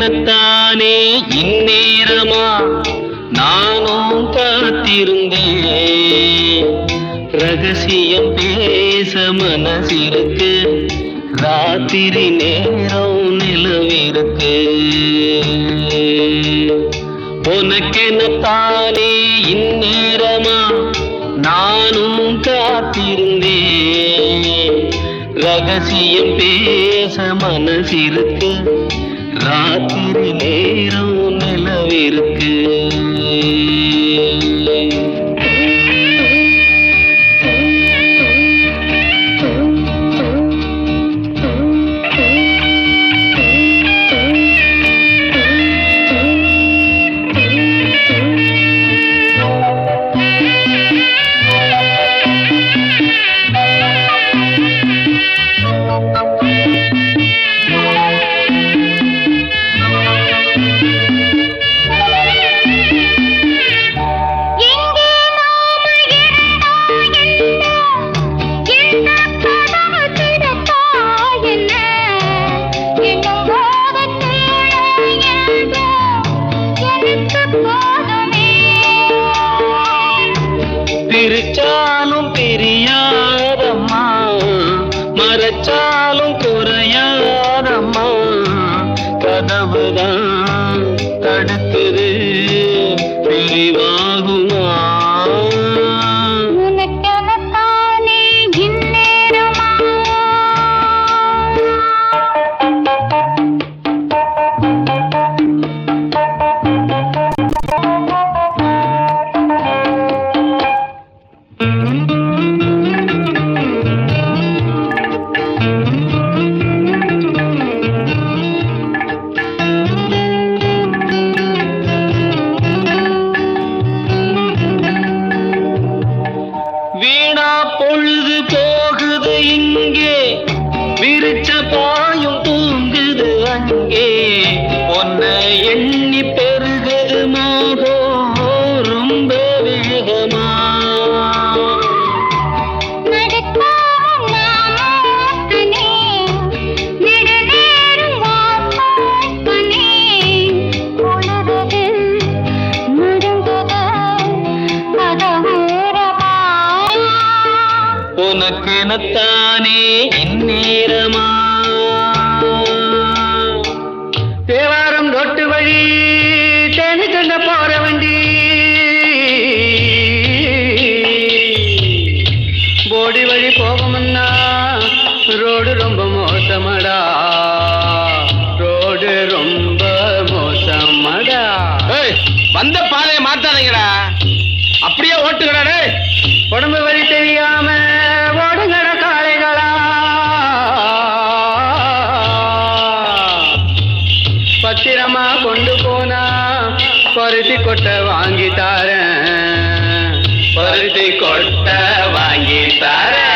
உனக்கெனத்தானே இந்நேரமா நானும் காத்திருந்தேன் ரகசியம் பேச மனசிருக்கு ராத்திரி நேரம் நிலவிருக்கு உனக்கெனத்தானே இந்நேரமா நானும் காத்திருந்தேன் ரகசியம் பேச மனசிருக்கு ராத்திரி நேரம் நிலவிருக்கு எங்கே நாம இருந்தோம் என்ன இந்த கதவு திறப்பா என்ன என்னும் போது ஏதோ எனக்கு போதுமே பிரிச்சாலும் பிரியாதம்மா மறைச்சாலும் குறையாதம்மா கதவுதான் தடுக்குது பிரிவாகுமா உனக்கெனத்தானே இந்நேரமா வீணா பொழுது போகுது இங்கே விரிச்ச பாயும் தூங்குது அங்கே உன்னை எண்ணி பெருகுது மோகம் ரொம்ப வேகமா நடக்காம நாமோத்தனே நெடுநேரம் வாசற்பனே உணர்வது நடுங்குது கதவோரமா உனக்கெனத்தானே இந்நேரமா தேவாரம் ரொட்டு வழி தேனி கண்ட போற வண்டி போடி வழி போகும்னா ரோடு ரொம்ப மோசமடா ரோடு ரொம்ப மோசமடா வந்த பாதையை மாத்தாதீங்கடா அப்படியே ஓட்டுங்கடா டேய் உடம்பு வழி தெரியாம ஓடுங்கட காளைகளா பத்திரமா கொண்டு போனா பருத்தி கொட்டை வாங்கி தாரேன் பருத்தி கொட்டை வாங்கி தாரேன்